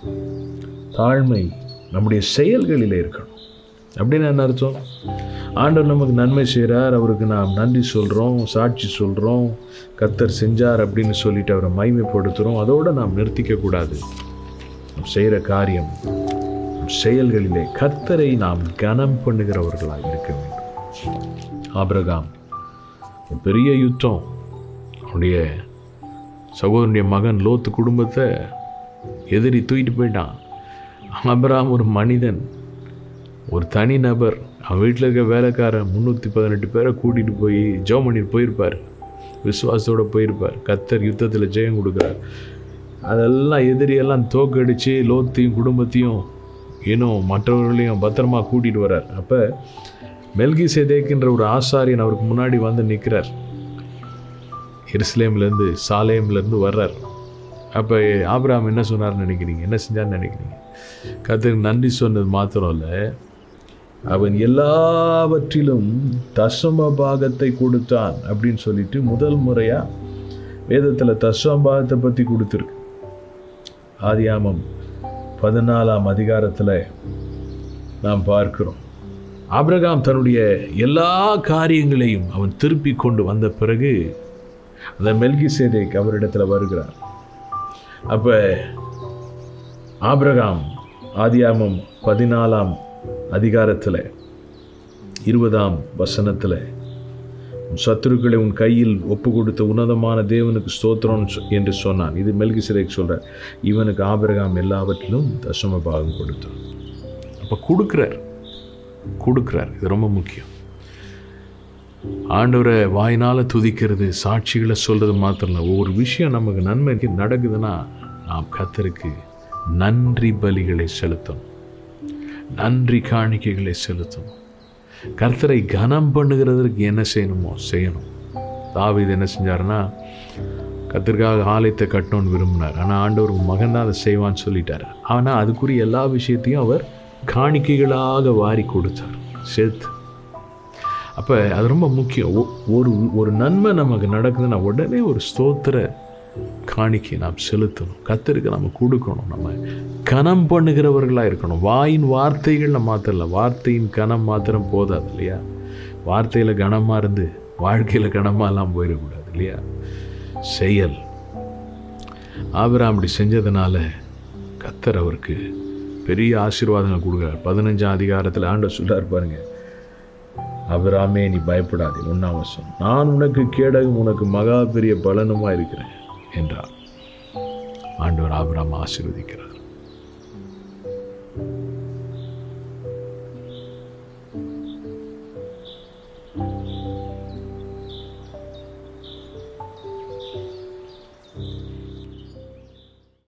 தாழ்மை நம்முடைய செயல்களிலே இருக்கணும் அப்படின்னு என்ன அர்த்தம் ஆண்டவர் நமக்கு நன்மை செய்கிறார் அவருக்கு நாம் நன்றி சொல்கிறோம் சாட்சி சொல்கிறோம் கத்தர் செஞ்சார் அப்படின்னு சொல்லிட்டு அவரை மைமைப்படுத்துகிறோம் அதோடு நாம் நிறுத்திக்கக்கூடாது நாம் செய்கிற காரியம் நம் செயல்களிலே கர்த்தரை நாம் கனம் பண்ணுகிறவர்களாக இருக்க வேண்டும் ஆபிரகாம் ஒரு பெரிய யுத்தம் அவனுடைய சகோதரனுடைய மகன் லோத்து குடும்பத்தை எதிரி தூக்கிட்டு போயிட்டான் ஆபிரகாம் ஒரு மனிதன் ஒரு தனி நபர் அவன் வீட்டில் இருக்க வேலைக்காரன் முந்நூற்றி பதினெட்டு பேரை கூட்டிகிட்டு போய் ஜெபம் பண்ணிட்டு போயிருப்பார் விசுவாசத்தோடு போயிருப்பார் கத்தர் யுத்தத்தில் ஜெயம் கொடுக்குறார் அதெல்லாம் எதிரியெல்லாம் தோக்கடிச்சு லோத்தையும் குடும்பத்தையும் இன்னும் மற்றவர்களையும் பத்திரமா கூட்டிகிட்டு வர்றார் அப்போ மெல்கி சேதேக்கின்ற ஒரு ஆசாரியன் அவருக்கு முன்னாடி வந்து நிற்கிறார் எருசலேம்லேருந்து சாலேம்லேருந்து வர்றார் அப்போ ஆபிரகாம் என்ன சொன்னார்னு நினைக்கிறீங்க என்ன செஞ்சார்னு நினைக்கிறீங்க கத்தருக்கு நன்றி சொன்னது மாத்திரம் இல்லை அவன் எல்லாவற்றிலும் தசம பாகத்தை கொடுத்தான் அப்படின்னு சொல்லிட்டு முதல் முறையாக வேதத்தில் தசம பாகத்தை பற்றி கொடுத்துருக்கு ஆதியாமம் பதினாலாம் அதிகாரத்தில் நாம் பார்க்கிறோம் ஆபிரகாம் தன்னுடைய எல்லா காரியங்களையும் அவன் திருப்பி கொண்டு வந்த பிறகு அந்த மெல்கி சேதேக் அவரிடத்தில் வருகிறார் அப்போ ஆபிரகாம் ஆதியாமம் பதினாலாம் அதிகாரத்தில் இருபதாம் வசனத்தில் உன் சத்துருக்களை உன் கையில் ஒப்பு கொடுத்த உன்னதமான தேவனுக்கு ஸ்தோத்திரம் சொ- என்று சொன்னான் இது மெல்கி சிறைக்கு சொல்கிறார் இவனுக்கு ஆபிரகாம் எல்லாவற்றிலும் தசம பாகம் கொடுத்தான் அப்போ கொடுக்குறார் கொடுக்குறார் இது ரொம்ப முக்கியம் ஆண்டவரை வாயினால் துதிக்கிறது சாட்சிகளை சொல்கிறது மாத்திரம் இல்லை ஒவ்வொரு விஷயம் நமக்கு நன்மைக்கு நடக்குதுன்னா நாம் கத்தருக்கு நன்றி பலிகளை செலுத்தணும் நன்றி காணிக்கைகளை செலுத்தணும் கர்த்தரை கனம் பண்ணுகிறதற்கு என்ன செய்யணுமோ செய்யணும் தாவீது என்ன செஞ்சாருன்னா கத்திற்காக ஆலயத்தை கட்டணும்னு விரும்பினார் ஆனால் ஆண்டவர் உன் மகன் தான் அதை செய்வான்னு சொல்லிட்டார் ஆனால் அதுக்குரிய எல்லா விஷயத்தையும் அவர் காணிக்கைகளாக வாரி கொடுத்தார் சேர்த்து அப்போ அது ரொம்ப முக்கியம் ஒ- ஒரு ஒரு நன்மை நமக்கு நடக்குதுன்னா உடனே ஒரு ஸ்தோத்திர காணிக்கை நாம் செலுத்தணும் கத்தருக்கு நம்ம கொடுக்கணும் நம்ம கனம் பண்ணுகிறவர்களாக இருக்கணும் வாயின் வார்த்தைகள் நம்ம மாத்திரம் இல்லை வார்த்தையின் கனம் மாத்திரம் போதாது இல்லையா வார்த்தையில் கனமாக இருந்து வாழ்க்கையில் கனமாலாம் போயிடக்கூடாது இல்லையா செயல் ஆபிரகாம் அப்படி செஞ்சதுனால கத்தர் அவருக்கு பெரிய ஆசீர்வாதங்கள் கொடுக்குறார் பதினஞ்சாம் அதிகாரத்தில் ஆண்டவர் சொல்றார் பாருங்க அபிராமே நீ பயப்படாதே ஒன்றாம் வருஷம் நான் உனக்கு கேடகும் உனக்கு மகா பெரிய பலனுமா இருக்கிறேன் என்றார் ஆண்டவர் ஆபிராம் ஆசீர்வதிக்கிறார்